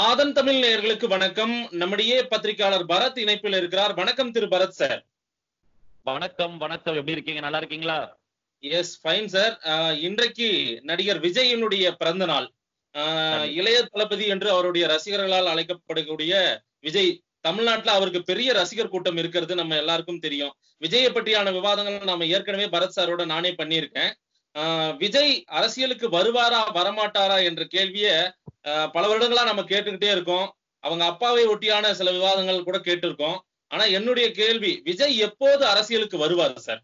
ஆதன் தமிழ் நேயர்களுக்கு வணக்கம் நம்முடைய பத்திரிகையாளர் பரத் இணைப்பில் இருக்கிறார் வணக்கம் திரு பரத் சார் வணக்கம் வணக்கம் எப்படி இருக்கீங்க நல்லா இருக்கீங்களா எஸ் ஃபைன் சார் இன்றைக்கு நடிகர் விஜயனுடைய பிறந்த நாள் ஆஹ், இளைய தளபதி என்று அவருடைய ரசிகர்களால் அழைக்கப்படக்கூடிய விஜய் தமிழ்நாட்டுல அவருக்கு பெரிய ரசிகர் கூட்டம் இருக்கிறது நம்ம எல்லாருக்கும் தெரியும் விஜயை பற்றியான விவாதங்கள் நாம ஏற்கனவே பரத் சாரோட நானே பண்ணியிருக்கேன் ஆஹ், விஜய் அரசியலுக்கு வருவாரா வரமாட்டாரா என்ற கேள்விய ஆஹ், பல வருடங்களா நம்ம கேட்டுக்கிட்டே இருக்கோம் அவங்க அப்பாவை ஒட்டியான சில விவாதங்கள் கூட கேட்டிருக்கோம் ஆனா என்னுடைய கேள்வி விஜய் எப்போது அரசியலுக்கு வருவார் சார்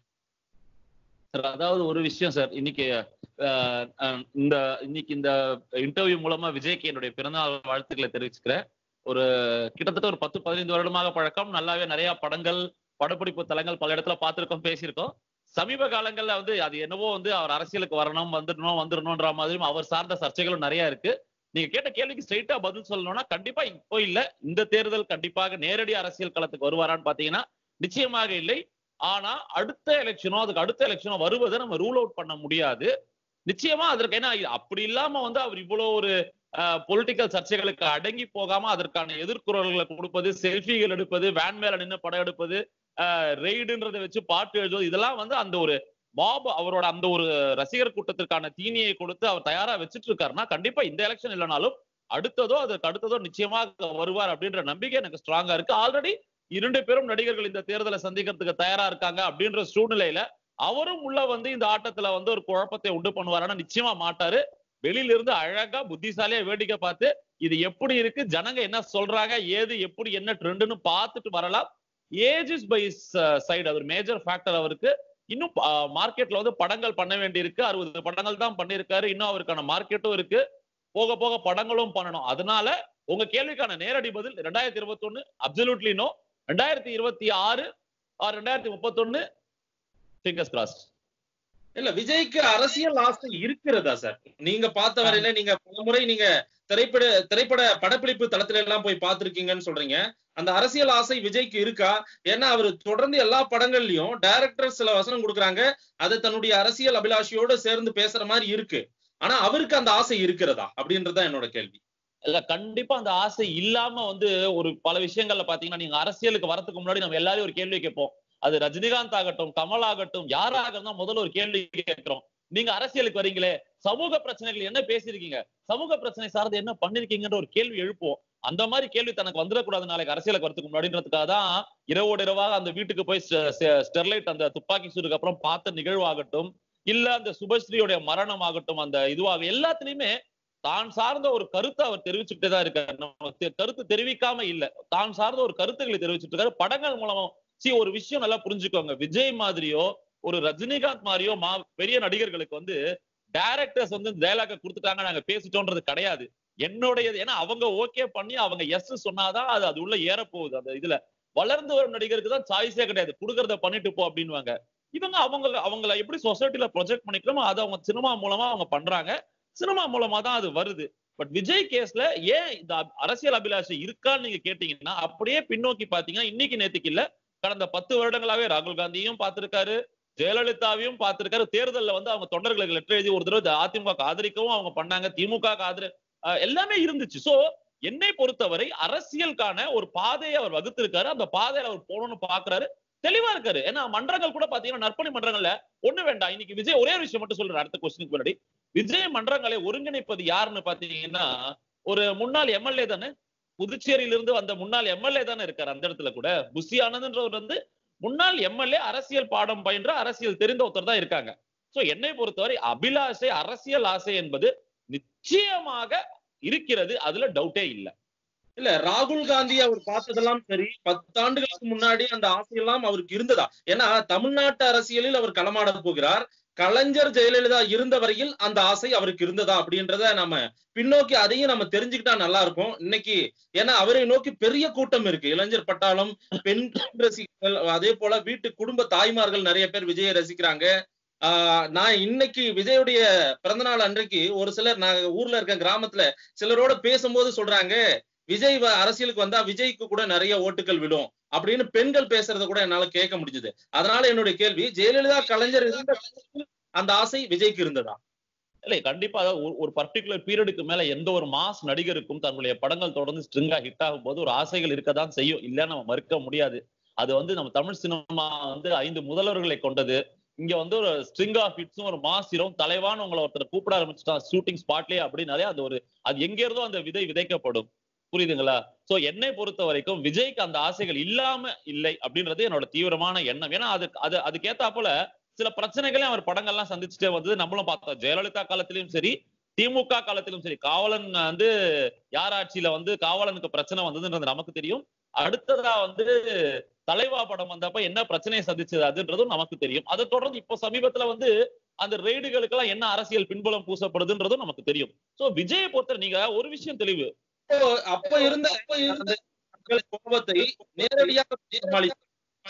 சார் அதாவது ஒரு விஷயம் சார் இன்னைக்கு அஹ், அஹ், இந்த இன்னைக்கு இந்த இன்டர்வியூ மூலமா விஜய்க்கு என்னுடைய பிறந்தநாள் வாழ்த்துக்களை தெரிவிச்சுக்கிறேன் ஒரு கிட்டத்தட்ட ஒரு பத்து பதினைந்து வருடமாக பழக்கம் நல்லாவே நிறைய படங்கள் படப்பிடிப்பு தலங்கள் பல இடத்துல பார்த்திருக்கோம் பேசியிருக்கோம் சமீப காலங்கள்ல வந்து அது என்னவோ வந்து அவர் அரசியலுக்கு வரணும் வந்துடணும் வந்துடணும்ன்ற மாதிரியும் அவர் சார்ந்த சர்ச்சைகளும் நிறைய இருக்கு நீங்க கேட்ட கேள்விக்கு ஸ்ட்ரைட்டா பதில் சொல்லணும்னா கண்டிப்பா இப்போ இல்ல இந்த தேர்தல் கண்டிப்பாக நேரடி அரசியல் களத்துக்கு வருவாரான்னு பாத்தீங்கன்னா நிச்சயமாக இல்லை ஆனா அடுத்த எலெக்ஷனோ அதுக்கு அடுத்த எலெக்ஷனோ வருவதை நம்ம ரூல் அவுட் பண்ண முடியாது நிச்சயமா அதற்கு ஏன்னா இது அப்படி இல்லாம வந்து அவர் இவ்வளவு ஒரு பொலிட்டிக்கல் சர்ச்சைகளுக்கு அடங்கி போகாம அதற்கான எதிர்குரல்களை கொடுப்பது செல்ஃபிகள் எடுப்பது வேன் மேல நின்று படம் எடுப்பது ரெய்டுன்றதை வச்சு பாட்டு எழுதுவது இதெல்லாம் வந்து அந்த ஒரு பாப் அவரோட அந்த ஒரு ரசிகர் கூட்டத்திற்கான தீனியை கொடுத்து அவர் தயாரா வச்சுட்டு இருக்காருன்னா கண்டிப்பா இந்த எலெக்ஷன் இல்லைனாலும் அடுத்ததோ அதற்கு அடுத்ததோ நிச்சயமாக வருவார் அப்படின்ற நம்பிக்கை எனக்கு ஸ்ட்ராங்கா இருக்கு ஆல்ரெடி இரண்டு பேரும் நடிகர்கள் இந்த தேர்தலை சந்திக்கிறதுக்கு தயாரா இருக்காங்க அப்படின்ற சூழ்நிலையில அவரும் உள்ள வந்து இந்த ஆட்டத்துல வந்து ஒரு குழப்பத்தை உண்டு பண்ணுவாருன்னா நிச்சயமா மாட்டாரு வெளியில இருந்து அழகா புத்திசாலியா வேடிக்கை பார்த்து இது எப்படி இருக்கு ஜனங்க என்ன சொல்றாங்க ஏது எப்படி என்ன ட்ரெண்டுன்னு பார்த்துட்டு வரலாம் ஏஜ் இஸ் பை சைடு அது ஒரு மேஜர் ஃபேக்டர் அவருக்கு இன்னும் மார்க்கெட்ல வந்து படங்கள் பண்ண வேண்டியிருக்கு அறுபது படங்கள் தான் பண்ணியிருக்காரு இன்னும் அவருக்கான மார்க்கெட்டும் இருக்கு போக போக படங்களும் பண்ணணும் அதனால உங்க கேள்விக்கான நேரடி பதில் ரெண்டாயிரத்தி இருபத்தி ஒண்ணு அப்சல்யூட்லி நோ ரெண்டாயிரத்தி இருபத்தி ஆறு ஆர் ரெண்டாயிரத்தி முப்பத்தொன்னு ஃபிங்கர்ஸ் கிராஸ்ட் இல்ல விஜய்க்கு அரசியல் ஆசை இருக்கிறதா சார் நீங்க பார்த்த வரையில நீங்க பலமுறை நீங்க திரைப்பட திரைப்பட படப்பிடிப்பு தளத்துல எல்லாம் போய் பார்த்திருக்கீங்கன்னு சொல்றீங்க அந்த அரசியல் ஆசை விஜய்க்கு இருக்கா ஏன்னா அவர் தொடர்ந்து எல்லா படங்கள்லயும் டைரக்டர் சில வசனம் கொடுக்குறாங்க அது தன்னுடைய அரசியல் அபிலாஷையோட சேர்ந்து பேசுற மாதிரி இருக்கு ஆனா அவருக்கு அந்த ஆசை இருக்கிறதா அப்படின்றதுதான் என்னோட கேள்வி இல்ல கண்டிப்பா அந்த ஆசை இல்லாம வந்து ஒரு பல விஷயங்கள்ல பாத்தீங்கன்னா நீங்க அரசியலுக்கு வரதுக்கு முன்னாடி நம்ம எல்லாரையும் ஒரு கேள்வி கேட்போம் அது ரஜினிகாந்த் ஆகட்டும் கமல் ஆகட்டும் யாராக இருந்தா முதல்ல ஒரு கேள்வி கேட்கிறோம் நீங்க அரசியலுக்கு வரீங்களே சமூக பிரச்சனைகள் என்ன பேசியிருக்கீங்க சமூக பிரச்சனை சார்ந்து என்ன பண்ணிருக்கீங்கன்ற ஒரு கேள்வி எழுப்புவோம் அந்த மாதிரி கேள்வி தனக்கு வந்துடக்கூடாது நாளைக்கு அரசியலுக்கு வரதுக்கு முன்னாடின்றதுக்காக தான் இரவோடு இரவாக அந்த வீட்டுக்கு போய் ஸ்டெர்லைட் அந்த துப்பாக்கி சூடுக்கு அப்புறம் பார்த்த நிகழ்வாகட்டும் இல்ல அந்த சுபஸ்ரீயோட மரணம் ஆகட்டும் அந்த இதுவாக எல்லாத்துலயுமே தான் சார்ந்த ஒரு கருத்தை அவர் தெரிவிச்சுக்கிட்டே தான் இருக்காரு நம்ம தெ- கருத்து தெரிவிக்காம இல்ல தான் சார்ந்த ஒரு கருத்துக்களை தெரிவிச்சுட்டு இருக்காரு படங்கள் மூலமா சி ஒரு விஷயம் நல்லா புரிஞ்சுக்கோங்க விஜய் மாதிரியோ ஒரு ரஜினிகாந்த் மாதிரியோ மா பெரிய நடிகர்களுக்கு வந்து டைரக்டர்ஸ் வந்து டைலாக கொடுத்துட்டாங்க நாங்க பேசிட்டோன்றது கிடையாது என்னுடையது ஏன்னா அவங்க ஓகே பண்ணி அவங்க எஸ் சொன்னாதான் அது அது உள்ள ஏறப்போகுது அந்த இதுல வளர்ந்து வரும் நடிகருக்கு தான் சாய்ஸே கிடையாது கொடுக்கறத பண்ணிட்டு போ அப்படின்வாங்க இவங்க அவங்க அவங்கள எப்படி சொசைட்டில ப்ரொஜெக்ட் பண்ணிக்கிறோமோ அதை அவங்க சினிமா மூலமா அவங்க பண்றாங்க சினிமா மூலமா தான் அது வருது பட் விஜய் கேஸ்ல ஏன் இந்த அப்- அரசியல் அபிலாஷை இருக்கான்னு நீங்க கேட்டீங்கன்னா அப்படியே பின்னோக்கி பாத்தீங்கன்னா இன்னைக்கு நேத்துக்கு இல்ல கடந்த பத்து வருடங்களாவே ராகுல் காந்தியும் பார்த்திருக்காரு ஜெயலலிதாவையும் பார்த்திருக்காரு தேர்தல்ல வந்து அவங்க தொண்டர்களுக்கு லெட்டர் எழுதி ஒரு தடவை அதிமுக ஆதரிக்கவும் அவங்க பண்ணாங்க திமுக ஆதரி அஹ் எல்லாமே இருந்துச்சு சோ என்னை பொறுத்தவரை அரசியலுக்கான ஒரு பாதையை அவர் வகுத்திருக்காரு அந்த பாதையில அவர் போகணும்னு பாக்குறாரு தெளிவா இருக்காரு ஏன்னா மன்றங்கள் கூட பாத்தீங்கன்னா நற்பணி மன்றங்கள்ல ஒண்ணு வேண்டாம் இன்னைக்கு விஜய் ஒரே ஒரு விஷயம் மட்டும் சொல்றாரு அடுத்த கொஸ்டினுக்கு முன்னாடி விஜய் மன்றங்களை ஒருங்கிணைப்பது யாருன்னு பாத்தீங்கன்னா ஒரு முன்னாள் எம்எல்ஏ தானே புதுச்சேரியில இருந்து வந்த முன்னாள் எம்எல்ஏ தானே இருக்காரு அந்த இடத்துல கூட புஷி ஆனந்த்ன்றவர் வந்து முன்னாள் எம்எல்ஏ அரசியல் பாடம் பயின்ற அரசியல் தெரிந்த ஒருத்தர் தான் இருக்காங்க சோ என்னை பொறுத்தவரை அபிலாஷை அரசியல் ஆசை என்பது நிச்சயமாக இருக்கிறது அதுல டவுட்டே இல்ல இல்ல ராகுல் காந்தி அவர் பார்த்ததெல்லாம் சரி பத்தாண்டுகளுக்கு முன்னாடி அந்த ஆசையெல்லாம் அவருக்கு இருந்ததா ஏன்னா தமிழ்நாட்டு அரசியலில் அவர் களமாட போகிறார் கலைஞர் ஜெயலலிதா இருந்த வரையில் அந்த ஆசை அவருக்கு இருந்ததா அப்படின்றத நம்ம பின்னோக்கி அதையும் நம்ம தெரிஞ்சுக்கிட்டா நல்லா இருக்கும் இன்னைக்கு ஏன்னா அவரை நோக்கி பெரிய கூட்டம் இருக்கு இளைஞர் பட்டாளம் பெண் ரசிகர்கள் அதே போல வீட்டு குடும்ப தாய்மார்கள் நிறைய பேர் விஜயை ரசிக்கிறாங்க ஆஹ் நான் இன்னைக்கு விஜயுடைய பிறந்தநாள் அன்றைக்கு ஒரு சிலர் நான் ஊர்ல இருக்க கிராமத்துல சிலரோட பேசும்போது சொல்றாங்க விஜய் வ- அரசியலுக்கு வந்தா விஜய்க்கு கூட நிறைய ஓட்டுகள் விடும் அப்படின்னு பெண்கள் பேசுறத கூட என்னால கேட்க முடிஞ்சது அதனால என்னுடைய கேள்வி ஜெயலலிதா கலைஞர் இருந்த காலத்தில் அந்த ஆசை விஜய்க்கு இருந்ததா இல்லை கண்டிப்பா அதாவது ஒரு- ஒரு பர்டிகுலர் பீரியடுக்கு மேல எந்த ஒரு மாஸ் நடிகருக்கும் தன்னுடைய படங்கள் தொடர்ந்து ஸ்ட்ரிங்கா ஹிட் ஆகும் போது ஒரு ஆசைகள் இருக்கதான் செய்யும் இல்ல நம்ம மறுக்க முடியாது அது வந்து நம்ம தமிழ் சினிமா வந்து ஐந்து முதல்வர்களை கொண்டது இங்க வந்து ஒரு ஸ்ட்ரிங் ஆஃப் ஹிட்ஸும் ஒரு மாஸ் ஹீரோவும் தலைவான உங்களை ஒருத்தர் கூப்பிட ஆரம்பிச்சுட்டான் ஷூட்டிங் ஸ்பாட்லயே அப்படின்னாலே அது ஒரு அது எங்க இருந்தோ அந்த விதை விதைக்கப்படும் புரியுதுங்களா சோ என்னை பொறுத்த வரைக்கும் விஜய்க்கு அந்த ஆசைகள் இல்லாம இல்லை அப்படின்றது என்னோட தீவிரமான எண்ணம் ஏன்னா அது அது அதுக்கேத்தாப்புல சில பிரச்சனைகளையும் அவர் படங்கள்லாம் சந்திச்சுட்டே வந்தது நம்மளும் பார்த்தோம் ஜெயலலிதா காலத்திலயும் சரி திமுக காலத்திலும் சரி காவலன் வந்து யார் ஆட்சியில வந்து காவலனுக்கு பிரச்சனை வந்ததுன்றது நமக்கு தெரியும் அடுத்ததா வந்து தலைவா படம் வந்தப்ப என்ன பிரச்சனையை சந்திச்சது அதுன்றதும் நமக்கு தெரியும் அதை தொடர்ந்து இப்போ சமீபத்துல வந்து அந்த ரெய்டுகளுக்கு எல்லாம் என்ன அரசியல் பின்புலம் பூசப்படுதுன்றதும் நமக்கு தெரியும் சோ விஜயை பொறுத்த நீங்க ஒரு விஷயம் தெளிவு அப்போ அப்ப இருந்த அப்ப இருந்த மக்கள் கோபத்தை நேரடியாக சமாளித்தார்.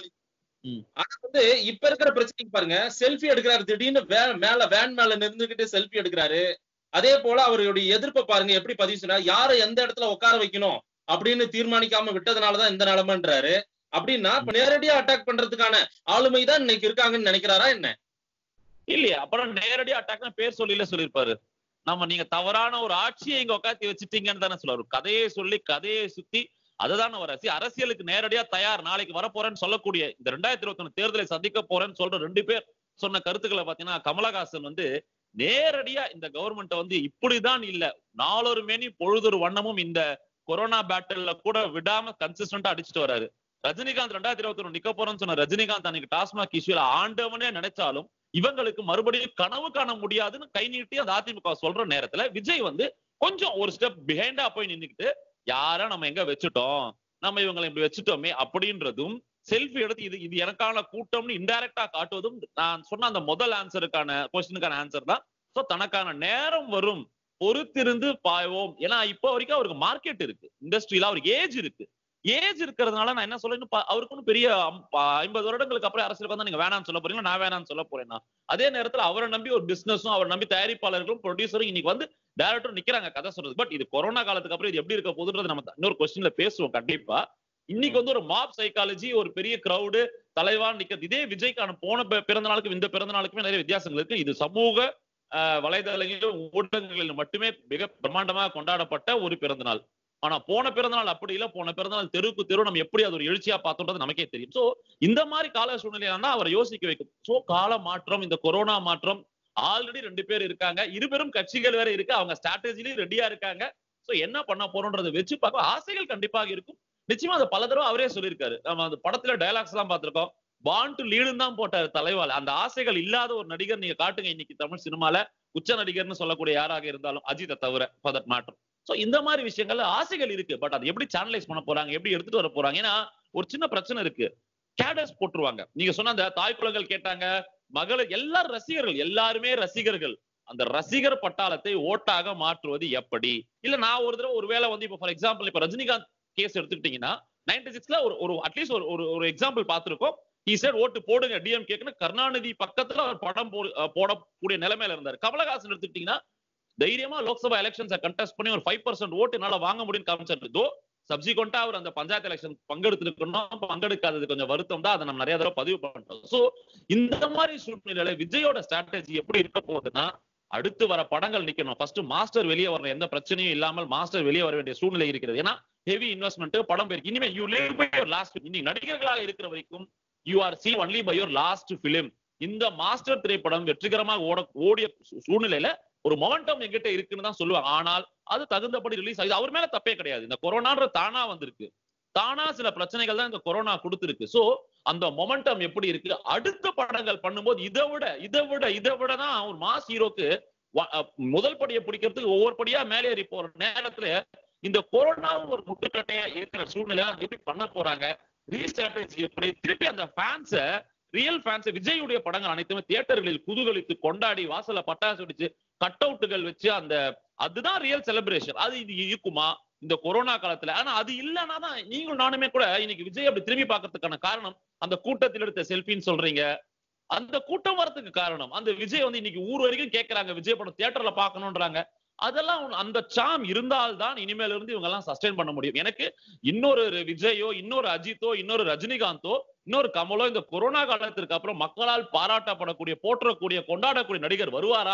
ம். ஆனா வந்து இப்ப இருக்கிற பிரச்சனைக்கு பாருங்க செல்ஃபி எடுக்கிறாரு திடீர்னு வே- மேல வேன் மேல நின்றுகிட்டு செல்ஃபி எடுக்கிறாரு அதே போல அவருடைய எதிர்ப்பை பாருங்க எப்படி பதிவு சொன்னார் யாரை எந்த இடத்துல உட்கார வைக்கணும் அப்படின்னு தீர்மானிக்காம விட்டதுனாலதான் இந்த நிலைமைன்றாரு அப்படின்னா இப்ப நேரடியா அட்டாக் பண்றதுக்கான ஆளுமை தான் இன்னைக்கு இருக்காங்கன்னு நினைக்கிறாரா என்ன இல்லையா அப்புறம் நேரடியா அட்டாக்னா பேர் சொல்லில சொல்லியிருப்பாரு நம்ம நீங்க தவறான ஒரு ஆட்சியை இங்க உட்காத்தி வச்சுட்டீங்கன்னு தானே சொல்லுவாரு கதையை சொல்லி கதையை சுத்தி அதுதானே வர சி அரசியலுக்கு நேரடியா தயார் நாளைக்கு வரப்போறேன்னு சொல்லக்கூடிய இந்த ரெண்டாயிரத்தி இருபத்தி ஒண்ணு தேர்தலை சந்திக்க போறேன்னு சொல்ற ரெண்டு பேர் சொன்ன கருத்துக்களை பாத்தீங்கன்னா கமலஹாசன் வந்து நேரடியா இந்த கவர்மெண்ட் வந்து இப்படிதான் இல்ல நாளொரு மேனி பொழுதொரு வண்ணமும் இந்த கொரோனா பேட்டில்ல கூட விடாம கன்சிஸ்டன்டா அடிச்சுட்டு வராரு ரஜினிகாந்த் ரெண்டாயிரத்தி இருபத்தி ஒண்ணு நிக்க போறேன்னு சொன்ன ரஜினிகாந்த் அன்னைக்கு டாஸ்மாக் இஷ்யூல ஆண்டவனே நினைச்சாலும் இவங்களுக்கு மறுபடியும் கனவு காண முடியாதுன்னு கை நீட்டி அந்த அதிமுக சொல்ற நேரத்துல விஜய் வந்து கொஞ்சம் ஒரு ஸ்டெப் பிஹைண்டா போய் நின்னுக்கிட்டு யார நம்ம எங்க வச்சுட்டோம் நம்ம இவங்களை இப்படி வச்சுட்டோமே அப்படின்றதும் செல்ஃபி எடுத்து இது இது எனக்கான கூட்டம்னு இன்டைரக்டா காட்டுவதும் நான் சொன்ன அந்த முதல் ஆன்சருக்கான கொஸ்டினுக்கான ஆன்சர் தான் சோ தனக்கான நேரம் வரும் பொறுத்திருந்து பாய்வோம் ஏன்னா இப்போ வரைக்கும் அவருக்கு மார்க்கெட் இருக்கு இண்டஸ்ட்ரியில அவருக்கு ஏஜ் இருக்கு ஏஜ் இருக்கிறதுனால நான் என்ன சொல்றேன்னு பா- அவருக்கு ஒண்ணும் பெரிய அம்- ப- ஐம்பது வருடங்களுக்கு அப்புறம் அரசியலுக்கு வந்தா நீங்க வேணாம்னு சொல்ல போறீங்களா நான் வேணாம்னு சொல்ல போறேன்னா அதே நேரத்துல அவரை நம்பி ஒரு பிசினஸும் அவரை நம்பி தயாரிப்பாளர்களும் ப்ரொடியூசரும் இன்னைக்கு வந்து டேரக்டரும் நிக்கிறாங்க கதை சொல்றது பட் இது கொரோனா காலத்துக்கு அப்புறம் இது எப்படி இருக்க போகுதுன்றது நம்ம இன்னொரு கொஸ்டின்ல பேசுவோம் கண்டிப்பா இன்னைக்கு வந்து ஒரு மாப் சைக்காலஜி ஒரு பெரிய கிரௌடு தலைவான் நிக்கிறது இதே விஜய்க்கான போன பி- பிறந்த நாளுக்கும் இந்த பிறந்த நாளுக்குமே நிறைய வித்தியாசங்கள் இருக்கு இது சமூக ஆஹ், வலைதளங்களிலும் ஊடகங்களில் மட்டுமே மிக பிரம்மாண்டமாக கொண்டாடப்பட்ட ஒரு பிறந்த நாள் ஆனா போன பிறந்த நாள் அப்படி இல்ல போன பிறந்த நாள் தெருவுக்கு தெரு நம்ம எப்படி அது ஒரு எழுச்சியா பார்த்தோன்றது நமக்கே தெரியும் சோ இந்த மாதிரி கால சூழ்நிலையா அவரை யோசிக்க வைக்கும் சோ கால மாற்றம் இந்த கொரோனா மாற்றம் ஆல்ரெடி ரெண்டு பேர் இருக்காங்க இருபெரும் கட்சிகள் வேற இருக்கு அவங்க ஸ்ட்ராட்டஜிலயும் ரெடியா இருக்காங்க சோ என்ன பண்ண போறோம்ன்றதை வச்சு பார்க்க ஆசைகள் கண்டிப்பாக இருக்கும் நிச்சயமா அதை பல தடவை அவரே சொல்லியிருக்காரு நம்ம அந்த படத்துல டயலாக்ஸ் எல்லாம் பார்த்திருக்கோம் பாண்ட் டு லீடுன்னு தான் போட்டாரு தலைவால அந்த ஆசைகள் இல்லாத ஒரு நடிகர் நீங்க காட்டுங்க இன்னைக்கு தமிழ் சினிமால உச்ச நடிகர்னு சொல்லக்கூடிய யாராக இருந்தாலும் அஜித்தை தவிர ஃபார் தட் மேட்டர் சோ இந்த மாதிரி விஷயங்கள்ல ஆசைகள் இருக்கு பட் அதை எப்படி சேனலைஸ் பண்ண போறாங்க எப்படி எடுத்துட்டு வர போறாங்க ஏன்னா ஒரு சின்ன பிரச்சனை இருக்கு கேடர்ஸ் போட்டுருவாங்க நீங்க சொன்ன அந்த தாய் குலங்கள் கேட்டாங்க மகளிர் எல்லாரும் ரசிகர்கள் எல்லாருமே ரசிகர்கள் அந்த ரசிகர் பட்டாளத்தை ஓட்டாக மாற்றுவது எப்படி இல்ல நான் ஒரு தடவை ஒருவேளை வந்து இப்ப ஃபார் எக்ஸாம்பிள் இப்ப ரஜினிகாந்த் கேஸ் எடுத்துக்கிட்டீங்கன்னா நைன்டி சிக்ஸ்ல ஒரு ஒரு அட்லீஸ்ட் ஒரு ஒரு ஒரு எக்ஸாம்பிள் பார்த்திருக்கோம் ஈ said ஓட்டு போடுங்க டிஎம் கேக்குன்னு கருணாநிதி பக்கத்துல அவர் படம் போடு- அஹ் போடக்கூடிய நிலைமையில இருந்தாரு கமலஹாசன் எடுத்துக்கிட்டீங்கன்னா தைரியமா லோக்சபா எலெக்ஷன்ஸை கண்டெஸ்ட் பண்ணி ஒரு ஃபைவ் பர்சன்ட் ஓட்டு என்னால வாங்க முடியும்னு காமிச்சாரு தோ சப்சிக்வெண்டா அவர் அந்த பஞ்சாயத்து எலெக்ஷன் பங்கெடுத்திருக்கணும் பங்கெடுக்காதது கொஞ்சம் வருத்தம் தான் அதை நம்ம நிறைய தடவை பதிவு பண்றோம் சோ இந்த மாதிரி சூழ்நிலையில விஜயோட ஸ்ட்ராட்டஜி எப்படி இருக்க போகுதுன்னா அடுத்து வர படங்கள் நிக்கணும் ஃபர்ஸ்ட் மாஸ்டர் வெளியே வரணும் எந்த பிரச்சனையும் இல்லாமல் மாஸ்டர் வெளியே வர வேண்டிய சூழ்நிலை இருக்கிறது ஏன்னா ஹெவி இன்வெஸ்ட்மெண்ட் படம் பேருக்கு இனிமே you live by your last இன்னைக்கு நடிகர்களாக இருக்கிற வரைக்கும் you are see only by your last film இந்த மாஸ்டர் திரைப்படம் வெற்றிகரமாக ஓட ஓடிய சூ- சூழ்நிலையில ஒரு மொமெண்டம் எங்கிட்ட இருக்குன்னு தான் சொல்லுவாங்க ஆனால் அது தகுந்தபடி ரிலீஸ் ஆகுது அவர் மேல தப்பே கிடையாது இந்த கொரோனான்ற தானா வந்திருக்கு தானா சில பிரச்சனைகள் தான் இந்த கொரோனா கொடுத்திருக்கு சோ அந்த மொமெண்டம் எப்படி இருக்கு அடுத்த படங்கள் பண்ணும்போது இதை விட இதை விட இதை விட தான் ஒரு மாஸ் ஹீரோக்கு வ- அஹ் முதல் படியை பிடிக்கிறதுக்கு ஒவ்வொரு படியா மேலே ஏறி போற நேரத்துல இந்த கொரோனாவும் ஒரு முட்டுக்கட்டையா இருக்கிற சூழ்நிலை எப்படி பண்ண போறாங்க ரீஸ்ட்ராட்டஜி எப்படி திருப்பி அந்த ஃபேன்ஸ ரியல் ஃபேன்ஸ் விஜயுடைய படங்கள் அனைத்துமே தியேட்டர்களில் குதூகலித்து கொண்டாடி வாசல்ல பட்டாசு வெடிச்சு கட் அவுட்டுகள் வச்சு அந்த அதுதான் ரியல் செலிப்ரேஷன் அது இது இருக்குமா இந்த கொரோனா காலத்துல ஆனா அது இல்லைன்னா தான் நீங்களும் நானுமே கூட இன்னைக்கு விஜய் அப்படி திரும்பி பார்க்கறதுக்கான காரணம் அந்த கூட்டத்தில் எடுத்த செல்ஃபின்னு சொல்றீங்க அந்த கூட்டம் வரதுக்கு காரணம் அந்த விஜய் வந்து இன்னைக்கு ஊர் வரைக்கும் கேக்குறாங்க விஜய் படம் தியேட்டர்ல பார்க்கணும்ன்றாங்க அதெல்லாம் உன்- அந்த சாம் இருந்தால்தான் இனிமேல இருந்து இவங்க எல்லாம் சஸ்டைன் பண்ண முடியும் எனக்கு இன்னொரு விஜயோ இன்னொரு அஜித்தோ இன்னொரு ரஜினிகாந்தோ இன்னொரு கமலோ இந்த கொரோனா காலத்திற்கு அப்புறம் மக்களால் பாராட்டப்படக்கூடிய போற்றக்கூடிய கொண்டாடக்கூடிய நடிகர் வருவாரா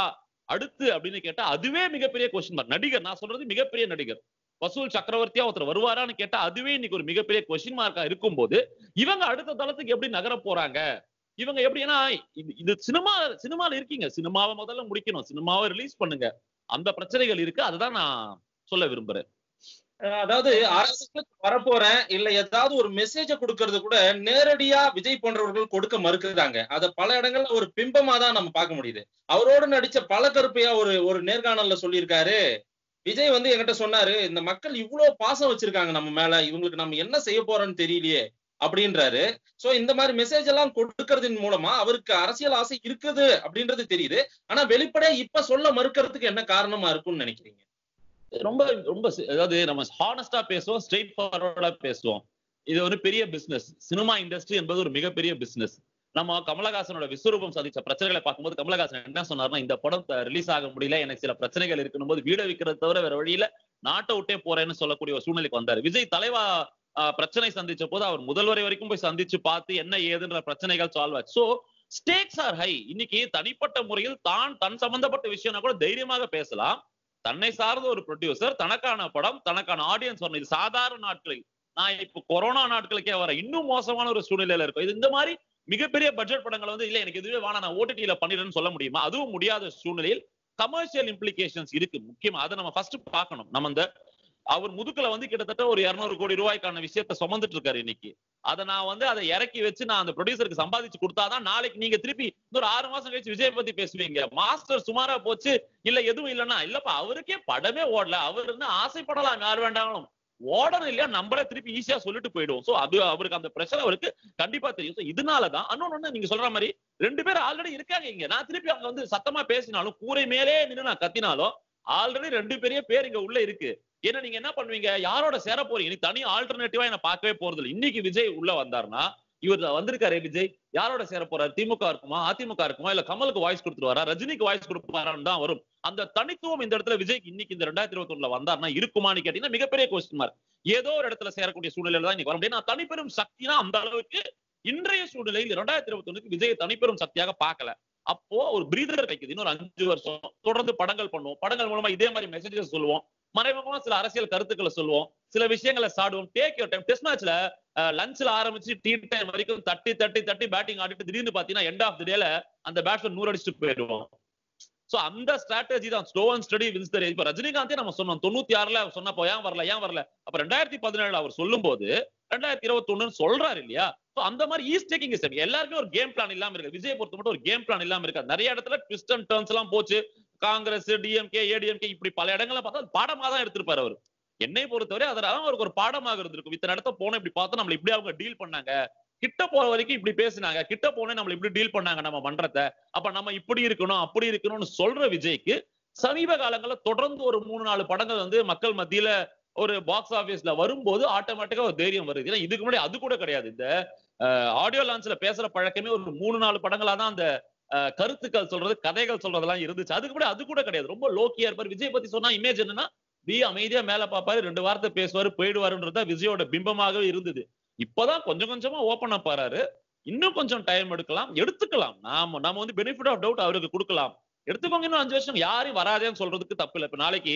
அடுத்து அப்படின்னு கேட்டா அதுவே மிகப்பெரிய கொஸ்டின் மார்க் நடிகர் நான் சொல்றது மிகப்பெரிய நடிகர் வசூல் சக்கரவர்த்தியா ஒருத்தர் வருவாரான்னு கேட்டா அதுவே இன்னைக்கு ஒரு மிகப்பெரிய கொஸ்டின் மார்க்கா இருக்கும்போது இவங்க அடுத்த தளத்துக்கு எப்படி நகர போறாங்க இவங்க எப்படி ஏன்னா இது- இது சினிமா சினிமால இருக்கீங்க சினிமாவை முதல்ல முடிக்கணும் சினிமாவை ரிலீஸ் பண்ணுங்க அந்த பிரச்சனைகள் இருக்கு அதுதான் நான் சொல்ல விரும்புறேன் அஹ் அதாவது அரசுக்கு வரப்போறேன் இல்ல ஏதாவது ஒரு மெசேஜ கொடுக்கறது கூட நேரடியா விஜய் போன்றவர்கள் கொடுக்க மறுக்கிறாங்க அத பல இடங்கள்ல ஒரு பிம்பமா தான் நம்ம பார்க்க முடியுது அவரோட நடிச்ச பல கருப்பையா ஒரு ஒரு நேர்காணல்ல சொல்லியிருக்காரு விஜய் வந்து என்கிட்ட சொன்னாரு இந்த மக்கள் இவ்வளவு பாசம் வச்சிருக்காங்க நம்ம மேல இவங்களுக்கு நம்ம என்ன செய்ய போறோம்னு தெரியலையே அப்படின்றாரு சோ இந்த மாதிரி மெசேஜ் எல்லாம் கொடுக்கறதின் மூலமா அவருக்கு அரசியல் ஆசை இருக்குது அப்படின்றது தெரியுது ஆனா வெளிப்படையா இப்ப சொல்ல மறுக்கிறதுக்கு என்ன காரணமா இருக்கும்னு நினைக்கிறீங்க ரொம்ப ரொம்ப சி- அதாவது நம்ம ஹானஸ்டா பேசுவோம் ஸ்ட்ரெயிட் ஃபார்வர்டா பேசுவோம் இது ஒரு பெரிய பிசினஸ் சினிமா இண்டஸ்ட்ரி என்பது ஒரு மிகப்பெரிய பிசினஸ் நம்ம கமலஹாசனோட விஸ்வரூபம் சந்திச்ச பிரச்சனைகளை பார்க்கும்போது கமலஹாசன் என்ன சொன்னார்னா இந்த படம் ரிலீஸ் ஆக முடியல எனக்கு சில பிரச்சனைகள் இருக்கணும் போது வீட விற்கிறத தவிர வேற வழியில நாட்டை விட்டே போறேன்னு சொல்லக்கூடிய ஒரு சூழ்நிலைக்கு வந்தாரு விஜய் தலைவா ஆஹ், பிரச்சனை சந்திச்ச போது அவர் முதல்வரை வரைக்கும் போய் சந்திச்சு பார்த்து என்ன ஏதுன்ற பிரச்சனைகள் சால்வ் ஆச்சு சோ ஸ்டேக்ஸ் ஆர் ஹை இன்னைக்கு தனிப்பட்ட முறையில் தான் தன் சம்பந்தப்பட்ட விஷயம்னா கூட தைரியமாக பேசலாம் தன்னை சார்ந்த ஒரு ப்ரொடியூசர் தனக்கான படம் தனக்கான ஆடியன்ஸ் வரணும் இது சாதாரண நாட்களில் நான் இப்போ கொரோனா நாட்களுக்கே வர இன்னும் மோசமான ஒரு சூழ்நிலையில இருக்கும் இது இந்த மாதிரி மிகப்பெரிய பட்ஜெட் படங்கள் வந்து இல்ல எனக்கு இதுவே வேணாம் நான் ஓடிடியில பண்ணிடுறேன்னு சொல்ல முடியுமா அதுவும் முடியாத சூழ்நிலையில் கமர்ஷியல் இம்ப்ளிகேஷன்ஸ் இருக்கு முக்கியமா அதை நம்ம ஃபர்ஸ்ட் பார்க்கணும் நம்ம இந்த அவர் முதுக்குல வந்து கிட்டத்தட்ட ஒரு இருநூறு கோடி ரூபாய்க்கான விஷயத்த சுமந்துட்டு இருக்காரு இன்னைக்கு அதை நான் வந்து அதை இறக்கி வச்சு நான் அந்த ப்ரொடியூசருக்கு சம்பாதிச்சு கொடுத்தாதான் நாளைக்கு நீங்க திருப்பி இன்னொரு ஆறு மாசம் கழிச்சு விஜய் பத்தி பேசுவீங்க மாஸ்டர் சுமாரா போச்சு இல்ல எதுவும் இல்லைன்னா இல்லப்பா அவருக்கே படமே ஓடல அவர் என்ன ஆசைப்படலாம் யார் வேண்டாலும் ஓடணும் இல்லையா நம்மளே திருப்பி ஈஸியா சொல்லிட்டு போயிடுவோம் சோ அது அவருக்கு அந்த பிரஷர் அவருக்கு கண்டிப்பா தெரியும் சோ இதனாலதான் இன்னொன்னு நீங்க சொல்ற மாதிரி ரெண்டு பேரும் ஆல்ரெடி இருக்காங்க இங்க நான் திருப்பி அவங்க வந்து சத்தமா பேசினாலும் கூரை மேலே நின்னு நான் கத்தினாலும் ஆல்ரெடி ரெண்டு பெரிய பேர் இங்க உள்ள இருக்கு ஏன்னா நீங்க என்ன பண்ணுவீங்க யாரோட சேர போறீங்க நீ தனி ஆல்டர்னேட்டிவா என்ன பார்க்கவே போறது இல்லை இன்னைக்கு விஜய் உள்ள வந்தாருன்னா இவர் வந்திருக்காரு விஜய் யாரோட சேர போறாரு திமுக இருக்குமா அதிமுக இருக்குமா இல்ல கமலுக்கு வாய்ஸ் கொடுத்துருவாரா ரஜினிக்கு வாய்ஸ் கொடுப்பாரான்னு தான் வரும் அந்த தனித்துவம் இந்த இடத்துல விஜய்க்கு இன்னைக்கு இந்த ரெண்டாயிரத்தி இருபத்தி ஒண்ணுல வந்தாருன்னா இருக்குமான்னு கேட்டீங்கன்னா மிகப்பெரிய கொஸ்டின் மார்க் ஏதோ ஒரு இடத்துல சேரக்கூடிய சூழ்நிலையில தான் இன்னைக்கு வர முடியும் நான் தனிப்பெரும் சக்தினா அந்த அளவுக்கு இன்றைய சூழ்நிலையில் இரண்டாயிரத்தி இருபத்தி ஒண்ணுக்கு விஜய் தனிப்பெரும் சக்தியாக பார்க்கல அப்போ ஒரு பிரீதர் கிடைக்குது இன்னொரு அஞ்சு வருஷம் தொடர்ந்து படங்கள் பண்ணுவோம் படங்கள் மூலமா இதே மாதிரி மெசேஜஸ் சொல்லுவோம் மறைமுகமா சில அரசியல் கருத்துக்களை சொல்லுவோம் சில விஷயங்களை சாடுவோம் டேக் யோர் டைம் டெஸ்ட் மேட்ச்ல லஞ்ச்ல ஆரம்பிச்சு டீ டைம் வரைக்கும் தட்டி தட்டி தட்டி பேட்டிங் ஆடிட்டு திடீர்னு பாத்தீங்கன்னா எண்ட் ஆஃப் தி டேல அந்த பேட்ஸ்மேன் நூறு அடிச்சுட்டு போயிடுவோம் சோ அந்த ஸ்ட்ராட்டஜி தான் slow and steady wins the இப்ப ரஜினிகாந்தே நம்ம சொன்னோம் தொண்ணூத்தி ஆறுல அவர் சொன்னப்போ ஏன் வரல ஏன் வரல அப்ப ரெண்டாயிரத்தி பதினேழுல அவர் சொல்லும் போது ரெண்டாயிரத்தி இருபத்தி ஒண்ணுன்னு சொல்றாரு இல்லையா சோ அந்த மாதிரி ஈஸ் டேக்கிங் ஸ்டெப் எல்லாருக்கும் ஒரு கேம் பிளான் இல்லாம இருக்கு விஜய் பொறுத்த மட்டும் ஒரு கேம் பிளான் இல்லாம இருக்காது நிறைய இடத்துல ட்விஸ்ட் அண்ட் டர்ன்ஸ் எல்லாம் போச்சு காங்கிரஸ் டிஎம்கே ஏடிஎம்கே இப்படி பல இடங்களை பார்த்தா அது பாடமா தான் எடுத்திருப்பாரு அவர் என்னை பொறுத்தவரை அதெல்லாம் அவருக்கு ஒரு பாடமாக இருந்திருக்கும் இத்தனை இடத்த போன இப்படி பார்த்தா நம்மள இப்படி அவங்க டீல் பண்ணாங்க கிட்ட போற வரைக்கும் இப்படி பேசினாங்க கிட்ட போனே நம்மள இப்படி டீல் பண்ணாங்க நம்ம மன்றத்தை அப்ப நம்ம இப்படி இருக்கணும் அப்படி இருக்கணும்னு சொல்ற விஜய்க்கு சமீப காலங்கள்ல தொடர்ந்து ஒரு மூணு நாலு படங்கள் வந்து மக்கள் மத்தியில ஒரு பாக்ஸ் ஆபீஸ்ல வரும்போது ஆட்டோமேட்டிக்கா ஒரு தைரியம் வருது ஏன்னா இதுக்கு முன்னாடி அது கூட கிடையாது இந்த ஆடியோ லான்ச்ல பேசுற பழக்கமே ஒரு மூணு நாலு படங்களா தான் அந்த அஹ், கருத்துக்கள் சொல்றது கதைகள் சொல்றதெல்லாம் இருந்துச்சு அதுக்கு முன்னாடி அது கூட கிடையாது ரொம்ப லோக்கியா இருப்பாரு விஜய் பத்தி சொன்னா இமேஜ் என்னன்னா பி அமைதியா மேல பாப்பாரு ரெண்டு வார்த்தை பேசுவாரு போயிடுவாருன்றதா விஜயோட பிம்பமாகவே இருந்தது இப்பதான் கொஞ்சம் கொஞ்சமா ஓபன் அப் ஆறாரு இன்னும் கொஞ்சம் டைம் எடுக்கலாம் எடுத்துக்கலாம் நாம நாம வந்து பெனிஃபிட் ஆஃப் டவுட் அவருக்கு கொடுக்கலாம் எடுத்துக்கோங்க இன்னும் அஞ்சு வருஷம் யாரையும் வராதேன்னு சொல்றதுக்கு தப்பு இல்லை இப்ப நாளைக்கு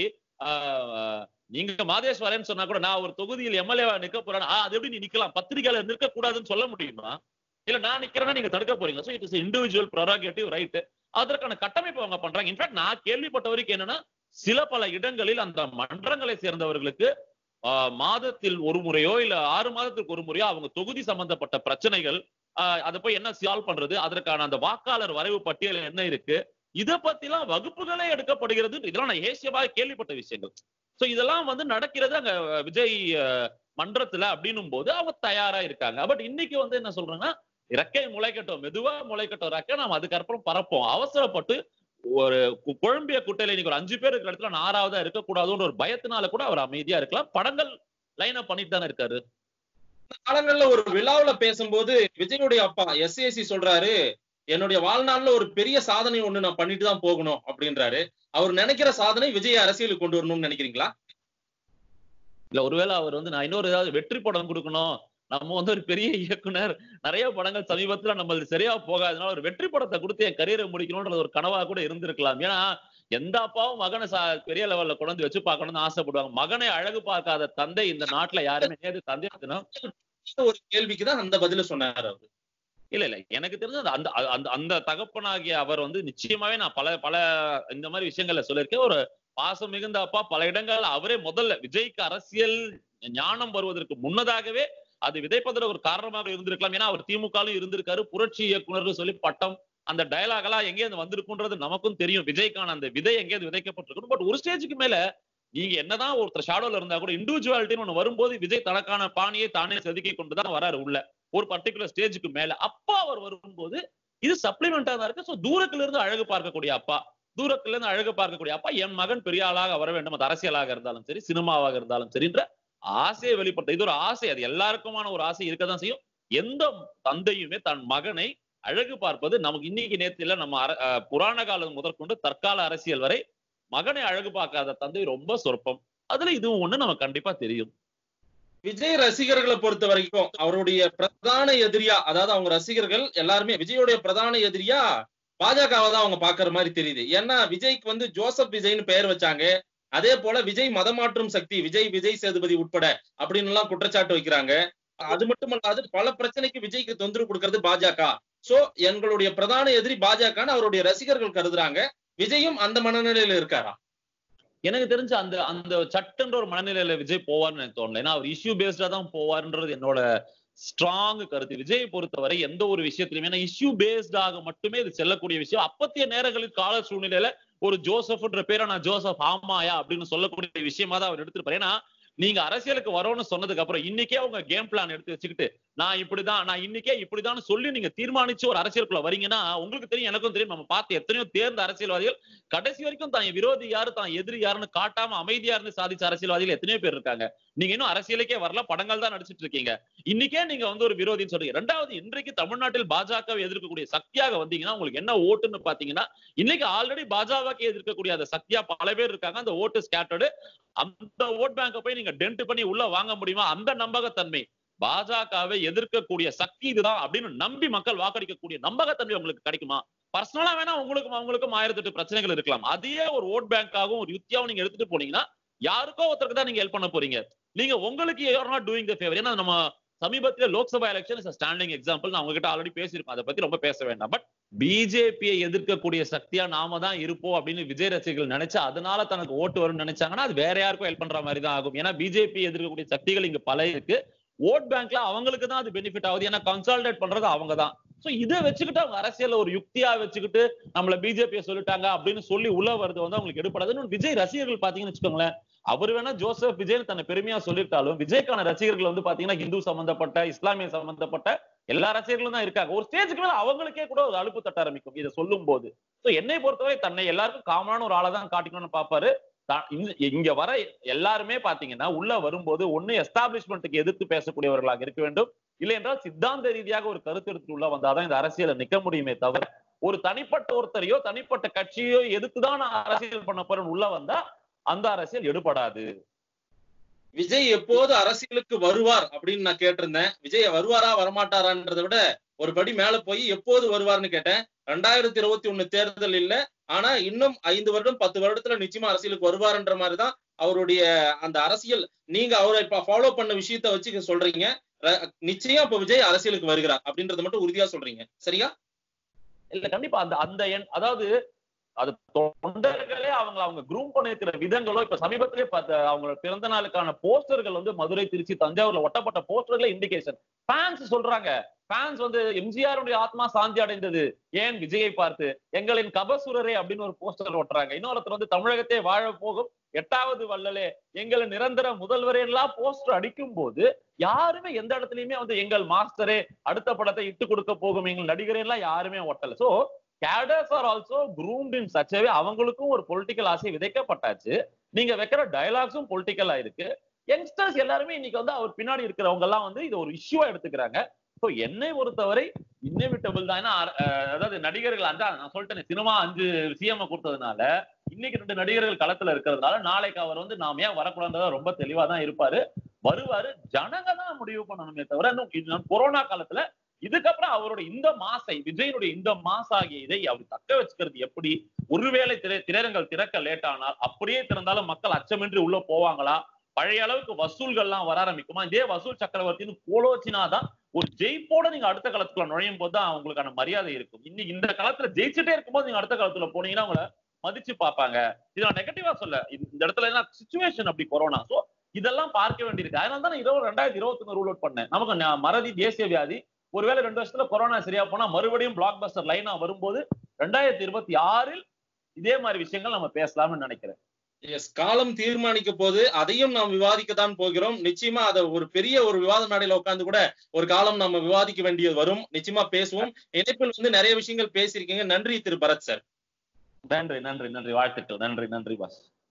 ஆஹ், நீங்க மாதேஷ் வரேன்னு சொன்னா கூட நான் ஒரு தொகுதியில் எம்எல்ஏவா நிக்க போறேன் ஆ, அது எப்படி நீ நிக்கலாம் பத்திரிகையாளர் நிற்க கூடாதுன்னு சொல்ல முடியுமா இல்ல நான் நிக்கிறேன்னா நீங்க தடுக்க போறீங்க so it is individual prerogative right அதற்கான கட்டமைப்பு அவங்க பண்றாங்க இன்ஃபேக்ட் நான் கேள்விப்பட்ட வரைக்கும் என்னன்னா சில பல இடங்களில் அந்த மன்றங்களை சேர்ந்தவர்களுக்கு ஆஹ், மாதத்தில் ஒரு முறையோ இல்ல ஆறு மாதத்துக்கு ஒரு முறையோ அவங்க தொகுதி சம்பந்தப்பட்ட பிரச்சனைகள் ஆஹ், அதை போய் என்ன சால்வ் பண்றது அதற்கான அந்த வாக்காளர் வரைவு பட்டியல் என்ன இருக்கு இத பத்திலாம் வகுப்புகளே எடுக்கப்படுகிறது இதெல்லாம் நான் ஏசியமாக கேள்விப்பட்ட விஷயங்கள் சோ இதெல்லாம் வந்து நடக்கிறது அங்க விஜய் அஹ், மன்றத்துல அப்படின்னும் போது அவங்க தயாரா இருக்காங்க பட் இன்னைக்கு வந்து என்ன சொல்றாங்கன்னா ரெக்கை முளைக்கட்டும் மெதுவா முளைக்கட்டும் ரெக்கை நாம அதுக்கப்புறம் பறப்போம் அவசரப்பட்டு ஒரு கு- குழம்பிய குட்டையில இன்னைக்கு ஒரு அஞ்சு பேர் இருக்கிற இடத்துல நான் ஆறாவதா இருக்கக்கூடாதுன்ற ஒரு பயத்தினால கூட அவர் அமைதியா இருக்கலாம் படங்கள் லைன் அப் பண்ணிட்டு தானே இருக்காரு காலங்கள்ல ஒரு விழாவுல பேசும்போது விஜயுடைய அப்பா எஸ்ஏசி சொல்றாரு என்னுடைய வாழ்நாள்ல ஒரு பெரிய சாதனை ஒண்ணு நான் பண்ணிட்டு தான் போகணும் அப்படின்றாரு அவர் நினைக்கிற சாதனை விஜய் அரசியலுக்கு கொண்டு வரணும்னு நினைக்கிறீங்களா இல்ல ஒருவேளை அவர் வந்து நான் இன்னொரு ஏதாவது வெற்றி படம் கொடுக்கணும் நம்ம வந்து ஒரு பெரிய இயக்குனர் நிறைய படங்கள் சமீபத்துல நம்மளுக்கு சரியா போகாதனால ஒரு வெற்றி படத்தை கொடுத்து என் கரியரை முடிக்கணும்ன்றது ஒரு கனவா கூட இருந்திருக்கலாம் ஏன்னா எந்த அப்பாவும் மகனை சா- பெரிய லெவல்ல கொண்டு வந்து வச்சு பார்க்கணும்னு ஆசைப்படுவாங்க மகனை அழகு பார்க்காத தந்தை இந்த நாட்டுல யாருமே நேரு தந்தை தினம் ஒரு கேள்விக்கு தான் அந்த பதில சொன்னாரு அவரு இல்ல இல்ல எனக்கு தெரிஞ்ச அந்த அந்த அந்த தகப்பனாகிய அவர் வந்து நிச்சயமாவே நான் பல பல இந்த மாதிரி விஷயங்கள்ல சொல்லியிருக்கேன் ஒரு பாசம் மிகுந்த அப்பா பல இடங்கள்ல அவரே முதல்ல விஜய்க்கு அரசியல் ஞானம் வருவதற்கு முன்னதாகவே அது விதைப்பதில் ஒரு காரணமாக இருந்திருக்கலாம் ஏன்னா அவர் திமுகலும் இருந்திருக்காரு புரட்சி இயக்குனர்னு சொல்லி பட்டம் அந்த டயலாக் எல்லாம் எங்கே வந்திருக்குன்றது நமக்கும் தெரியும் விஜய்க்கான அந்த விதை எங்கேயாவது விதைக்கப்பட்டிருக்கும் பட் ஒரு ஸ்டேஜுக்கு மேல நீங்க என்னதான் ஒருத்தர் ஷாடோல இருந்தா கூட இண்டிவிஜுவாலிட்டின்னு ஒண்ணு வரும்போது விஜய் தனக்கான பாணியை தானே செதுக்கி கொண்டுதான் வராரு உள்ள ஒரு பர்டிகுலர் ஸ்டேஜுக்கு மேல அப்பா அவர் வரும்போது இது சப்ளிமெண்டா தான் இருக்கு சோ தூரத்துல இருந்து அழகு பார்க்கக்கூடிய அப்பா தூரத்துல இருந்து அழகு பார்க்கக்கூடிய அப்பா என் மகன் பெரிய ஆளாக வர வேண்டும் அது அரசியலாக இருந்தாலும் சரி சினிமாவாக இருந்தாலும் சரின்ற ஆசையை வெளிப்படுத்த இது ஒரு ஆசை அது எல்லாருக்குமான ஒரு ஆசை இருக்கதான் செய்யும் எந்த தந்தையுமே தன் மகனை அழகு பார்ப்பது நமக்கு இன்னைக்கு நேத்து இல்ல நம்ம அர- அஹ் புராண காலம் முதற்கொண்டு தற்கால அரசியல் வரை மகனை அழகு பார்க்காத தந்தை ரொம்ப சொற்பம் அதுல இதுவும் ஒண்ணு நமக்கு கண்டிப்பா தெரியும் விஜய் ரசிகர்களை பொறுத்த வரைக்கும் அவருடைய பிரதான எதிரியா அதாவது அவங்க ரசிகர்கள் எல்லாருமே விஜயோடைய பிரதான எதிரியா பாஜகவை தான் அவங்க பாக்குற மாதிரி தெரியுது ஏன்னா விஜய்க்கு வந்து ஜோசப் விஜய்னு பெயர் வச்சாங்க அதே போல விஜய் மதமாற்றும் சக்தி விஜய் விஜய் சேதுபதி உட்பட அப்படின்னு எல்லாம் குற்றச்சாட்டு வைக்கிறாங்க அது மட்டுமல்லாது பல பிரச்சனைக்கு விஜய்க்கு தொந்தரவு கொடுக்கறது பாஜக சோ எங்களுடைய பிரதான எதிரி பாஜகன்னு அவருடைய ரசிகர்கள் கருதுறாங்க விஜயும் அந்த மனநிலையில இருக்காரா எனக்கு தெரிஞ்சு அந்த அந்த சட்டுன்ற ஒரு மனநிலையில விஜய் போவார்னு எனக்கு தோணல ஏன்னா அவர் இஷ்யூ பேஸ்டா தான் போவார்ன்றது என்னோட ஸ்ட்ராங் கருத்து விஜயை பொறுத்தவரை எந்த ஒரு விஷயத்திலுமே ஏன்னா இஷ்யூ பேஸ்டாக மட்டுமே இது செல்லக்கூடிய விஷயம் அப்பத்திய நேரங்களில் கால சூழ்நிலையில ஒரு ஜோசப்ன்ற பேரை நான் ஜோசப் ஆமாயா அப்படின்னு சொல்லக்கூடிய விஷயமா தான் அவர் எடுத்திருப்பாரு ஏன்னா நீங்க அரசியலுக்கு வரோம்னு சொன்னதுக்கு அப்புறம் இன்னைக்கே உங்க கேம் பிளான் எடுத்து வச்சுக்கிட்டு நான் இப்படிதான் நான் இன்னைக்கே இப்படிதான் சொல்லி நீங்க தீர்மானிச்சு ஒரு அரசியலுக்குள்ள வரீங்கன்னா உங்களுக்கு தெரியும் எனக்கும் தெரியும் நம்ம பார்த்து எத்தனையோ தேர்ந்த அரசியல்வாதிகள் கடைசி வரைக்கும் தான் விரோதி யாரு தான் எதிரி யாருன்னு காட்டாம அமைதியா இருந்து சாதிச்ச அரசியல்வாதிகள் எத்தனையோ பேர் இருக்காங்க நீங்க இன்னும் அரசியலுக்கே வரல படங்கள் தான் நடிச்சிட்டு இருக்கீங்க இன்னைக்கே நீங்க வந்து ஒரு விரோதின்னு சொல்றீங்க ரெண்டாவது இன்றைக்கு தமிழ்நாட்டில் பாஜகவை எதிர்க்கக்கூடிய சக்தியாக வந்தீங்கன்னா உங்களுக்கு என்ன ஓட்டுன்னு பாத்தீங்கன்னா இன்னைக்கு ஆல்ரெடி பாஜகவுக்கு எதிர்க்கக்கூடிய அந்த சக்தியா பல பேர் இருக்காங்க அந்த ஓட்டு ஸ்கேட்டர்டு அந்த ஓட் பேங்க போய் நீங்க டென்ட் பண்ணி உள்ள வாங்க முடியுமா அந்த நம்பகத்தன்மை பாஜகவை எதிர்க்கக்கூடிய சக்தி இதுதான் அப்படின்னு நம்பி மக்கள் வாக்களிக்கக்கூடிய நம்பகத்தன்மை உங்களுக்கு கிடைக்குமா பர்சனலா வேணா உங்களுக்கும் அவங்களுக்கும் ஆயிரத்தி எட்டு பிரச்சனைகள் இருக்கலாம் அதையே ஒரு ஓட் பேங்காகவும் ஒரு யுத்தியாவும் நீங்க எடுத்துட்டு போனீங்கன்னா யாருக்கோ ஒருத்தருக்கு தான் நீங்க ஹெல்ப் பண்ண போறீங்க நீங்க உங்களுக்கு you're not doing the favour ஏன்னா நம்ம சமீபத்துல Lok Sabha election is standing example நான் உங்ககிட்ட ஆல்ரெடி பேசியிருப்பேன் அதை பத்தி ரொம்ப பேச வேண்டாம் பட் பிஜேபியை எதிர்க்கக்கூடிய சக்தியா நாம தான் இருப்போம் அப்படின்னு விஜய் ரசிகர்கள் நினைச்சு அதனால தனக்கு ஓட்டு வரும்னு நினைச்சாங்கன்னா அது வேற யாருக்கும் ஹெல்ப் பண்ற மாதிரி தான் ஆகும் ஏன்னா பிஜேபி எதிர்க்கக்கூடிய சக்திகள் இங்க பல இருக்கு ஓட் பேங்க்ல அவங்களுக்கு தான் அது பெனிஃபிட் ஆகுது ஏன்னா கன்சால்டேட் பண்றது அவங்க தான் சோ இதை வச்சுக்கிட்டு அவங்க அரசியல்ல ஒரு யுக்தியா வச்சுக்கிட்டு நம்மள பிஜேபியை சொல்லிட்டாங்க அப்படின்னு சொல்லி உள்ள வருது வந்து அவங்களுக்கு எடுப்படாதுன்னு விஜய் ரசிகர்கள் பாத்தீங்கன்னு வச்சுக்கோங்களேன் அவர் வேணா ஜோசப் விஜய் தன்னை பெருமையா சொல்லிட்டாலும் விஜய்க்கான ரசிகர்கள் வந்து பாத்தீங்கன்னா இந்து சம்பந்தப்பட்ட இஸ்லாமிய சம்பந்தப்பட்ட எல்லா ரசிகர்களும் தான் இருக்காங்க ஒரு ஸ்டேஜுக்கு மேல அவங்களுக்கே கூட ஒரு அலுப்பு தட்ட ஆரம்பிக்கும் இதை சொல்லும் போது சோ என்னை பொறுத்தவரை தன்னை எல்லாருக்கும் காமனான ஒரு ஆளை தான் காட்டிக்கணும்னு பாப்பாரு தான் இந்த- இங்க வர எல்லாருமே பாத்தீங்கன்னா உள்ள வரும்போது ஒண்ணு எஸ்டாப்ளிஷ்மெண்ட்டுக்கு எதிர்த்து பேசக்கூடியவர்களாக இருக்க வேண்டும் இல்லை என்றால் சித்தாந்த ரீதியாக ஒரு கருத்து எடுத்து உள்ள வந்தாதான் இந்த அரசியல நிக்க முடியுமே தவிர ஒரு தனிப்பட்ட ஒருத்தரையோ தனிப்பட்ட கட்சியோ எதிர்த்துதான் நான் அரசியல் பண்ண போறேன்னு உள்ள வந்தா அந்த அரசியல் எடுபடாது விஜய் எப்போது அரசியலுக்கு வருவார் அப்படின்னு நான் கேட்டிருந்தேன் விஜய் வருவாரா வரமாட்டாரான்றதை விட ஒரு படி மேல போய் எப்போது வருவார்னு கேட்டேன் ரெண்டாயிரத்தி இருபத்தி ஒண்ணு தேர்தல் இல்ல ஆனா இன்னும் ஐந்து வருடம் பத்து வருடத்துல நிச்சயமா அரசியலுக்கு வருவார்ன்ற மாதிரிதான் அவருடைய அந்த அரசியல் நீங்க அவரை இப்ப ஃபாலோ பண்ண விஷயத்த வச்சு சொல்றீங்க ர- நிச்சயம் இப்ப விஜய் அரசியலுக்கு வருகிறார் அப்படின்றத மட்டும் உறுதியா சொல்றீங்க சரியா இல்ல கண்டிப்பா அந்த அந்த எண் அதாவது அது தொண்டர்களே அவங்க அவங்க குரூம் பண்ணிருக்கிற விதங்களோ இப்ப சமீபத்திலே பார்த்த அவங்க பிறந்த நாளுக்கான போஸ்டர்கள் வந்து மதுரை திருச்சி தஞ்சாவூர்ல ஒட்டப்பட்ட போஸ்டர்களே இண்டிகேஷன் ஃபேன்ஸ் சொல்றாங்க ஃபேன்ஸ் வந்து எம்ஜிஆருடைய ஆத்மா சாந்தி அடைந்தது ஏன் விஜயை பார்த்து எங்களின் கபசுரரே அப்படின்னு ஒரு போஸ்டர் ஒட்டுறாங்க இன்னொருத்தர் வந்து தமிழகத்தை வாழ போகும் எட்டாவது வள்ளலே எங்களை நிரந்தர முதல்வரே எல்லாம் போஸ்டர் அடிக்கும் போது யாருமே எந்த இடத்துலயுமே வந்து எங்கள் மாஸ்டரே அடுத்த படத்தை இட்டு கொடுக்க போகும் எங்கள் நடிகரே எல்லாம் யாருமே ஒட்டல so cadres are also groomed in such a way அவங்களுக்கும் ஒரு பொலிட்டிக்கல் ஆசை விதைக்கப்பட்டாச்சு நீங்க வைக்கிற டயலாக்ஸும் பொலிட்டிக்கலா இருக்கு யங்ஸ்டர்ஸ் எல்லாருமே இன்னைக்கு வந்து அவர் பின்னாடி இருக்கிறவங்க எல்லாம் வந்து இது ஒரு இஷ்யூவா எடுத்துக்கிறாங்க ஸோ என்னை பொறுத்தவரை இன்னெவிட்டபிள் தான் ஏன்னா அஹ், அதாவது நடிகர்கள் அந்த நான் சொல்லிட்டேன் சினிமா அஞ்சு சிஎம் கொடுத்ததுனால இன்னைக்கு ரெண்டு நடிகர்கள் களத்துல இருக்கிறதுனால நாளைக்கு அவர் வந்து நாம ஏன் வரக்கூடாது ரொம்ப தெளிவா தான் இருப்பாரு வருவாரு ஜனங்க தான் முடிவு பண்ணணுமே தவிர இன்னும் இது கொரோனா காலத்துல இதுக்கப்புறம் அவருடைய இந்த மாசை விஜயனுடைய இந்த மாச ஆகிய இதை அவர் தக்க வச்சுக்கிறது எப்படி ஒருவேளை திரை திரையரங்கள் திறக்க லேட் ஆனால் அப்படியே திறந்தாலும் மக்கள் அச்சமின்றி உள்ள போவாங்களா பழைய அளவுக்கு வசூல்கள்லாம் வர ஆரம்பிக்குமா இதே வசூல் சக்கரவர்த்தின்னு போலோச்சினாதான் ஒரு ஜெயிப்போட நீங்க அடுத்த களத்துக்குள்ள நுழையும் போது தான் அவங்களுக்கான மரியாதை இருக்கும் இன்னைக்கு இந்த காலத்துல ஜெயிச்சுட்டே இருக்கும்போது நீங்க அடுத்த காலத்துல போனீங்கன்னா உங்களை மதிச்சு பார்ப்பாங்க இது நான் நெகட்டிவா சொல்ல இது- இந்த இடத்துல என்ன சுச்சுவேஷன் அப்படி கொரோனா சோ இதெல்லாம் பார்க்க வேண்டியிருக்கு அதனால தான் நான் இருபது ரெண்டாயிரத்தி இருபத்தி ஒண்ணு ரூல் அவுட் பண்ணேன் நமக்கு ந- மறதி தேசிய வியாதி ஒருவேளை ரெண்டு வருஷத்துல கொரோனா சரியா போனா மறுபடியும் பிளாக் பஸ்டர் லைனா வரும்போது ரெண்டாயிரத்தி இருபத்தி ஆறில் இதே மாதிரி விஷயங்கள் நம்ம பேசலாம்னு நினைக்கிறேன் எஸ் காலம் தீர்மானிக்க போது அதையும் நாம் விவாதிக்க தான் போகிறோம் நிச்சயமா அதை ஒரு பெரிய ஒரு விவாத மேடையில உட்கார்ந்து கூட ஒரு காலம் நம்ம விவாதிக்க வேண்டியது வரும் நிச்சயமா பேசுவோம் இணைப்பில் வந்து நிறைய விஷயங்கள் பேசியிருக்கீங்க நன்றி திரு பரத் சார் நன்றி நன்றி நன்றி வாழ்த்துக்கள் நன்றி நன்றி பாஸ்